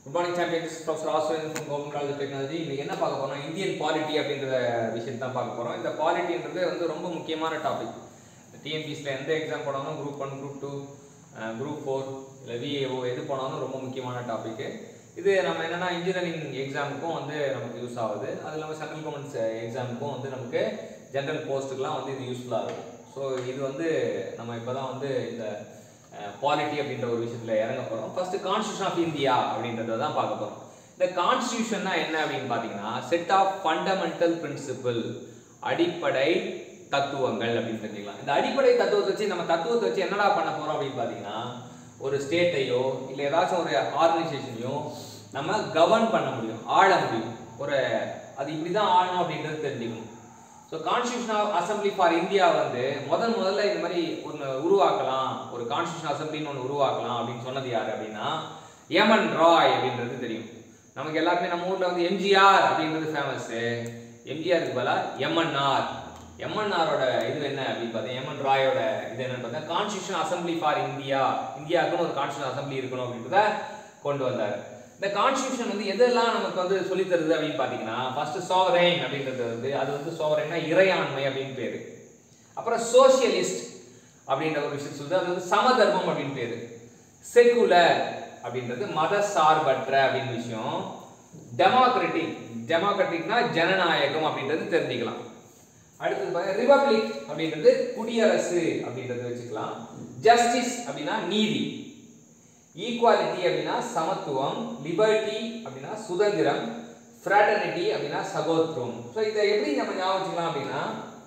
good morning champions professor Aswaran from government college technology இன்னைக்கு என்ன பார்க்க போறோம் இந்தியன் பாலிட்டி அப்படின்ற விஷயத்தை தான் பார்க்க போறோம் இந்த பாலிட்டின்றது வந்து ரொம்ப முக்கியமான டாபிக் டிஎன்பிஎஸ்ல எந்த எக்ஸாம் போனாலும் group one group two group four இல்லை விஏஓ எது போனாலும் ரொம்ப முக்கியமான டாபிக் இது நம்ம என்னன்னா இன்ஜினியரிங் எக்ஸாமுக்கும் வந்து நமக்கு யூஸ் ஆகுது அது இல்லாமல் சென்ட்ரல் கவர்மெண்ட் எக்ஸாமுக்கும் வந்து நமக்கு ஜென்ரல் போஸ்ட்டுக்கெலாம் வந்து இது யூஸ்ஃபுல்லாக இருக்கும் ஸோ இது வந்து நம்ம இப்போ தான் வந்து இந்த பாலிட்டி அப்படின்ற ஒரு விஷயத்தில் இறங்க போகிறோம் ஃபர்ஸ்ட் கான்ஸ்டியூஷன் ஆஃப் இந்தியா அப்படின்றத தான் பார்க்க போகிறோம் இந்த கான்ஸ்டியூஷன்னா என்ன அப்படின்னு பார்த்தீங்கன்னா செட் ஆஃப் ஃபண்டமெண்டல் பிரின்சிபிள் அடிப்படை தத்துவங்கள் அப்படின்னு தெரிஞ்சுக்கலாம் இந்த அடிப்படை தத்துவத்தை வச்சு நம்ம தத்துவத்தை வச்சு என்னடா பண்ண போகிறோம் அப்படின்னு பார்த்தீங்கன்னா ஒரு ஸ்டேட்டையோ இல்லை ஏதாச்சும் ஒரு ஆர்கனைசேஷனையோ நம்ம கவர்ன் பண்ண முடியும் ஆள முடியும் ஒரு அது இப்படி தான் ஆளணும் அப்படின்றது தெரிஞ்சுக்கணும் so constitution of assembly for India வந்து முதல் முதல்ல இந்த மாதிரி ஒன்று உருவாக்கலாம் ஒரு கான்ஸ்டியூஷன் அசம்பிளின்னு ஒன்று உருவாக்கலாம் அப்படின்னு சொன்னது யார் அப்படின்னா எமன் ராய் அப்படின்றது தெரியும் நமக்கு எல்லாருமே நம்ம ஊரில் வந்து எம்ஜிஆர் அப்படின்றது ஃபேமஸ்ஸு எம்ஜிஆருக்கு பதிலாக எம்என்ஆர் எம்என்ஆரோட இது என்ன அப்படின்னு பார்த்தீங்கன்னா எம்என் ராயோட இது என்னன்னு பார்த்தா கான்ஸ்டியூஷன் அசம்பிளி ஃபார் இந்தியா இந்தியாவுக்குன்னு ஒரு கான்ஸ்டியூஷன் அசம்பிளி இருக்கணும் அப்படின்றத கொண்டு வந்தார் இந்த கான்ஸ்டியூஷன் வந்து எதெல்லாம் நமக்கு வந்து சொல்லி தருது அப்படின்னு பார்த்தீங்கன்னா ஃபர்ஸ்ட் சோவரைன் அப்படின்றது வந்து அது வந்து சோவரைன்னா இறையாண்மை அப்படின்னு பேரு அப்புறம் சோசியலிஸ்ட் அப்படின்ற ஒரு விஷயம் சொல்லுது அது வந்து சமதர்மம் அப்படின்னு பேரு செக்குலர் அப்படின்றது மத சார்பற்ற அப்படின்னு விஷயம் டெமோக்ராட்டிக் டெமோக்ராட்டிக்னா ஜனநாயகம் அப்படின்றது தெரிஞ்சுக்கலாம் அடுத்தது பாருங்க ரிபப்ளிக் அப்படின்றது குடியரசு அப்படின்றது வச்சுக்கலாம் ஜஸ்டிஸ் அப்படின்னா நீதி ஈக்குவாலிட்டி அப்படின்னா சமத்துவம் லிபர்ட்டி அப்படின்னா சுதந்திரம் ஃப்ராட்டர்னிட்டி அப்படின்னா சகோத்ரம் ஸோ இதை எப்படி நம்ம ஞாபகம் வச்சுக்கலாம் அப்படின்னா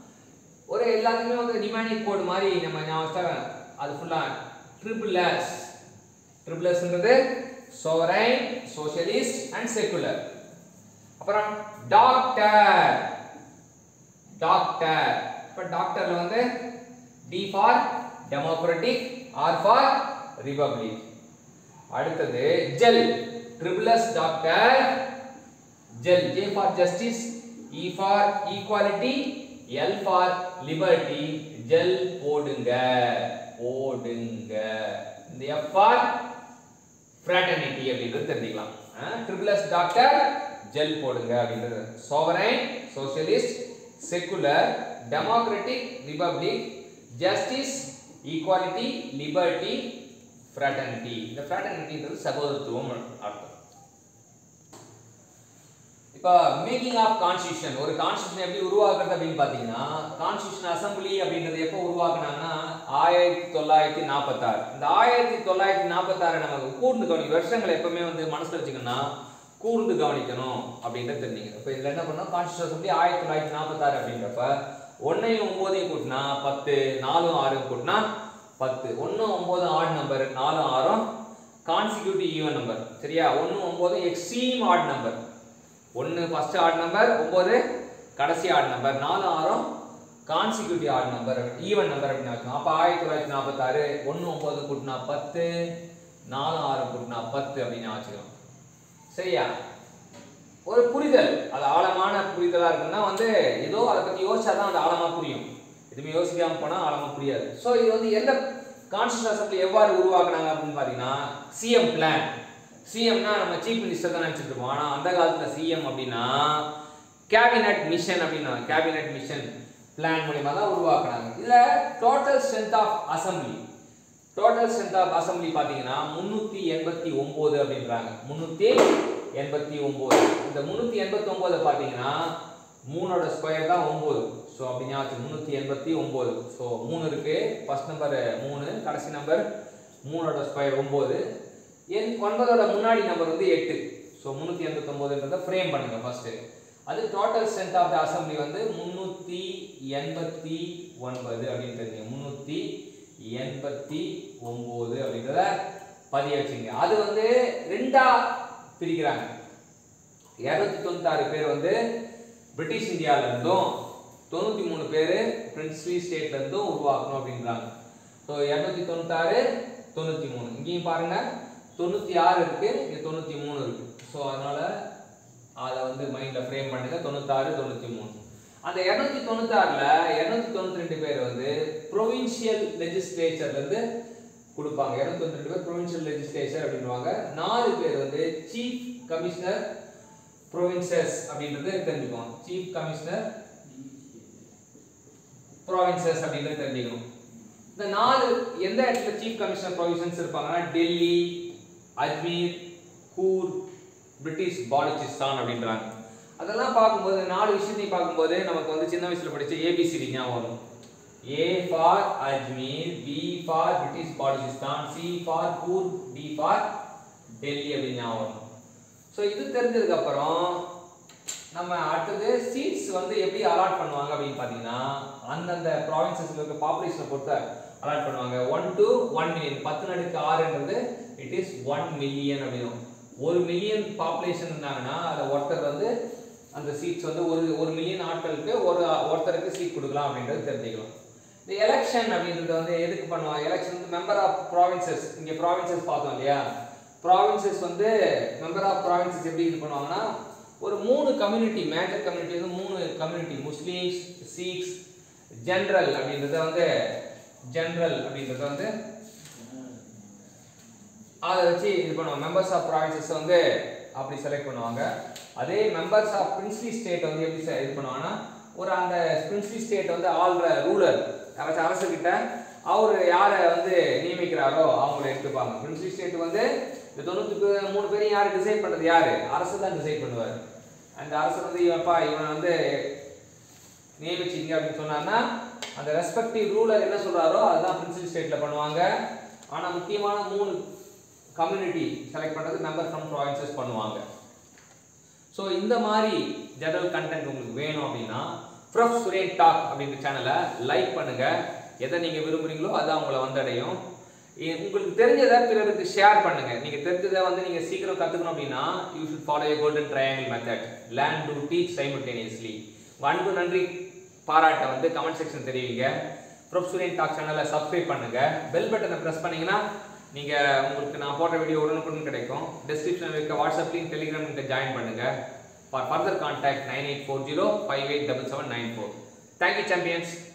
ஒரு எல்லாத்துக்குமே வந்து நிமானிக் கோடு மாதிரி நம்ம ஞாபகம் வச்சா அது ஃபுல்லாக ட்ரிபிள் எஸ் ட்ரிபிள் எஸ்ன்றது சோவரைன் சோஷியலிஸ்ட் அண்ட் செக்குலர் அப்புறம் டாக்டர் டாக்டர் இப்போ டாக்டர்ல வந்து D for democratic R for republic அடுத்தது JEL triple S doctor JEL J for justice E for equality L for liberty JEL போடுங்க போடுங்க இந்த எஃப் ஃபார் ஃப்ராட்டர்னிட்டி அப்படின்றது தெரிஞ்சுக்கலாம் ட்ரிபிளஸ் டாக்டர் ஜெல் போடுங்க அப்படின்றது sovereign socialist secular democratic republic justice equality liberty fraternity இந்த ஃப்ராட்டர்னிட்டின்றது சகோதரத்துவம் அர்த்தம் இப்போ மேக்கிங் ஆஃப் கான்ஸ்டியூஷன் ஒரு கான்ஸ்டியூஷன் எப்படி உருவாக்குறது அப்படின்னு பார்த்தீங்கன்னா கான்ஸ்டியூஷன் அசம்பிளி அப்படின்றது எப்போ உருவாக்குனாங்கன்னா ஆயிரத்தி தொள்ளாயிரத்தி நாற்பத்தாறு இந்த ஆயிரத்தி தொள்ளாயிரத்தி நாற்பத்தாறு நம்ம கூர்ந்து கவனிக்கணும் வருஷங்களை எப்பவுமே வந்து மனசில் வச்சுக்கணும்னா கூர்ந்து கவனிக்கணும் அப்படின்றது தெரிஞ்சுங்க இப்போ இதில் என்ன பண்ணோம் கான்ஸ்டியூஷன் அசம்பிளி ஆயிரத்தி தொள்ளாயிரத்தி நாற்பத்தாறு அப்படின்றப்ப ஒன்னையும் ஒம்போதையும் கூட்டினா பத்து நாலும் ஆறும் கூட்டினா பத்து ஒன்று ஒம்பது ஆட் நம்பர் நாலும் ஆறும் கான்சிக்யூட்டிவ் ஈவன் நம்பர் சரியா ஒன்று ஒம்பது எக்ஸ்ட்ரீம் ஆட் நம்பர் ஒன்று ஃபர்ஸ்ட் ஆட் நம்பர் ஒம்பது கடைசி ஆட் நம்பர் நாலு ஆறும் consecutive odd number even number அப்படின்னு வச்சோம் அப்போ ஆயிரத்தி தொள்ளாயிரத்தி நாற்பத்தாறு ஒன்று ஒம்பது கூட்டினா பத்து நாலு ஆறு கூட்டினா பத்து அப்படின்னு வச்சுக்கோம் சரியா ஒரு புரிதல் அது ஆழமான புரிதலாக இருக்குன்னா வந்து ஏதோ அதை பற்றி யோசிச்சா தான் அது ஆழமாக புரியும் எதுவுமே யோசிக்காம போனால் ஆழமாக புரியாது ஸோ இது வந்து எந்த கான்ஸ்டியூஷன் அசம்பிளி எவ்வாறு உருவாக்குனாங்க அப்படின்னு பார்த்தீங்கன்னா சிஎம் பிளான் சிஎம்னா நம்ம சீஃப் மினிஸ்டர் தான் நினச்சிட்டு இருக்கோம் ஆனால் அந்த காலத்தில் சிஎம் அப்படின்னா கேபினட் மிஷன் அப்படின்னா கேபினட் மிஷன் பிளான் மூலியமாக தான் உருவாக்குனாங்க இதில் total strength of assembly total strength of assembly பார்த்தீங்கன்னா முந்நூற்றி எண்பத்தி ஒம்பது அப்படின்றாங்க முந்நூற்றி எண்பத்தி ஒம்பது இந்த முந்நூற்றி எண்பத்தி ஒம்பது பார்த்தீங்கன்னா மூணோட ஸ்கொயர் தான் ஒம்பது ஸோ அப்படி ஞாபகம் முந்நூற்றி எண்பத்தி ஒம்பது ஸோ மூணு இருக்கு ஃபர்ஸ்ட் நம்பர் மூணு கடைசி நம்பர் மூணோட ஸ்கொயர் ஒம்பது என் ஒன்பதோட முன்னாடி நம்பர் வந்து எட்டு ஸோ முந்நூற்றி எண்பத்தொம்போதுன்றத ஃப்ரேம் பண்ணுங்க ஃபர்ஸ்ட் அது total strength of the assembly வந்து முந்நூற்றி எண்பத்தி ஒன்பது அப்படின்னு தெரியுங்க முந்நூற்றி எண்பத்தி ஒம்பது அப்படின்றத பதிய வச்சுங்க அது வந்து ரெண்டா பிரிக்கிறாங்க இரநூத்தி தொண்ணூத்தாறு பேர் வந்து பிரிட்டிஷ் இந்தியால இருந்தும் தொண்ணூற்றி மூணு பேர் பிரின்ஸ்லி ஸ்டேட்ல இருந்தும் உருவாக்கணும் அப்படின்றாங்க ஸோ இரநூத்தி தொண்ணூத்தாறு தொண்ணூற்றி மூணு இங்கேயும் பாருங்க தொண்ணூற்றி ஆறு இருக்கு இங்கே தொண்ணூற்றி மூணு இருக்கு ஸோ அதனால அதை வந்து மைண்டில் ஃப்ரேம் பண்ணுங்க தொண்ணூத்தாறு தொண்ணூற்றி மூணு அந்த இரநூத்தி தொண்ணூத்தாறுல இரநூத்தி தொண்ணூத்தி ரெண்டு பேர் வந்து ப்ரொவின்சியல் லெஜிஸ்லேச்சர்ல இருந்து கொடுப்பாங்க இருபத்தி ரெண்டு பேர் ப்ரொவின்ஷியல் லெஜிஸ்லேச்சர் அப்படின்வாங்க நாலு பேர் வந்து சீஃப் கமிஷனர் ப்ரொவின்சஸ் அப்படின்றது தெரிஞ்சுக்குவோம் சீஃப் கமிஷனர் ப்ராவின்சஸ் அப்படின்றது தெரிஞ்சுக்கணும் இந்த நாலு எந்த இடத்துல சீஃப் கமிஷனர் ப்ரொவிஷன்ஸ் இருப்பாங்கன்னா டெல்லி அஜ்மீர் கூர் பிரிட்டிஷ் பாலுச்சிஸ்தான் அப்படின்றாங்க அதெல்லாம் பார்க்கும்போது நாலு விஷயத்தையும் பார்க்கும்போது நமக்கு வந்து சின்ன வயசுல படிச்ச ஏபிசிடி ஞாபகம் வரும் A for Ajmer B for British Baluchistan C for Coorg D for Delhi அப்படின்னு ஞாபகம் வரும் ஸோ இது தெரிஞ்சதுக்கு அப்புறம் நம்ம அடுத்தது சீட்ஸ் வந்து எப்படி அலாட் பண்ணுவாங்க அப்படின்னு பார்த்தீங்கன்னா அந்தந்த ப்ராவின்சஸ்ல இருக்க பாப்புலேஷனை பொறுத்து அலாட் பண்ணுவாங்க ஒன் டு ஒன் மில்லியன் பத்து நடுக்கு ஆறுன்றது இட் இஸ் ஒன் மில்லியன் அப்படின்னு ஒரு மில்லியன் பாப்புலேஷன் இருந்தாங்கன்னா அதில் ஒருத்தர் வந்து அந்த சீட்ஸ் வந்து ஒரு ஒரு மில்லியன் ஆட்களுக்கு ஒரு ஒருத்தருக்கு சீட் கொடுக்கலாம் அப்படின்றது தெரிஞ்சுக்கலாம் இந்த எலெக்ஷன் அப்படின்றது வந்து எதுக்கு பண்ணுவாங்க எலெக்ஷன் வந்து மெம்பர் ஆஃப் ப்ராவின்சஸ் இங்கே ப்ராவின்சஸ் பார்த்தோம் இல்லையா ப்ராவின்சஸ் வந்து மெம்பர் ஆஃப் ப்ராவின்சஸ் எப்படி இது பண்ணுவாங்கன்னா ஒரு மூணு கம்யூனிட்டி மேஜர் கம்யூனிட்டி வந்து மூணு கம்யூனிட்டி முஸ்லீம்ஸ் சீக்ஸ் ஜென்ரல் அப்படின்றத வந்து ஜென்ரல் அப்படின்றத வந்து அதை வச்சு இது பண்ணுவாங்க மெம்பர்ஸ் ஆஃப் ப்ராவின்சஸ் வந்து அப்படி செலக்ட் பண்ணுவாங்க அதே மெம்பர்ஸ் ஆஃப் பிரின்ஸ்லி ஸ்டேட் வந்து எப்படி se- இது பண்ணுவாங்கன்னா ஒரு அந்த பிரின்ஸ்லி ஸ்டேட் வந்து ஆள்ற ரூலர் யாராச்சும் அரசுகிட்ட அவர் யாரை வந்து நியமிக்கிறாரோ அவங்கள எடுத்துப்பாங்க பிரின்ஸ்லி ஸ்டேட் வந்து இந்த தொண்ணூத்தி பே- மூணு பேரையும் யார் டிசைட் பண்றது யாரு அரசு தான் டிசைட் பண்ணுவார் அந்த அரசு வந்து இவன்ப்பா இவன் வந்து நியமிச்சிங்க அப்படின்னு சொன்னான்னா அந்த ரெஸ்பெக்டிவ் ரூலர் என்ன சொல்றாரோ அதுதான் பிரின்சிபல் ஸ்டேட்ல பண்ணுவாங்க ஆனா முக்கியமான மூணு கம்யூனிட்டி செலக்ட் பண்றது மெம்பர் ஃப்ரம் ப்ராவின்சஸ் பண்ணுவாங்க ஸோ இந்த மாதிரி ஜெனரல் கண்டென்ட் உங்களுக்கு வேணும் அப்படின்னா ப்ரொஃப் சுரேன் டாக் அப்படின்ற சேனலை லைக் பண்ணுங்க எதை நீங்க விரும்புறீங்களோ அதான் உங்களை வந்தடையும் இ- உங்களுக்கு தெரிஞ்சதை பிறருக்கு ஷேர் பண்ணுங்க நீங்க தெரிஞ்சதை வந்து நீங்க சீக்கிரம் கத்துக்கணும் அப்படின்னா you should follow a golden triangle method learn to teach simultaneously அன்பு நன்றி பாராட்ட வந்து கமெண்ட் செக்ஷன் தெரிவிங்க ப்ரொஃப் சுரேன் டாக் சேனலை சப்ஸ்கிரைப் பண்ணுங்க பெல் பட்டனை ப்ரெஸ் பண்ணீங்கன்னா நீங்க உங்களுக்கு நான் போடுற வீடியோ உடனுக்குடன் கிடைக்கும் டிஸ்கிரிப்ஷனில் இருக்க WhatsApp link Telegram link join பண்ணுங்க for further contact nine eight four zero five eight double seven nine four thank you champions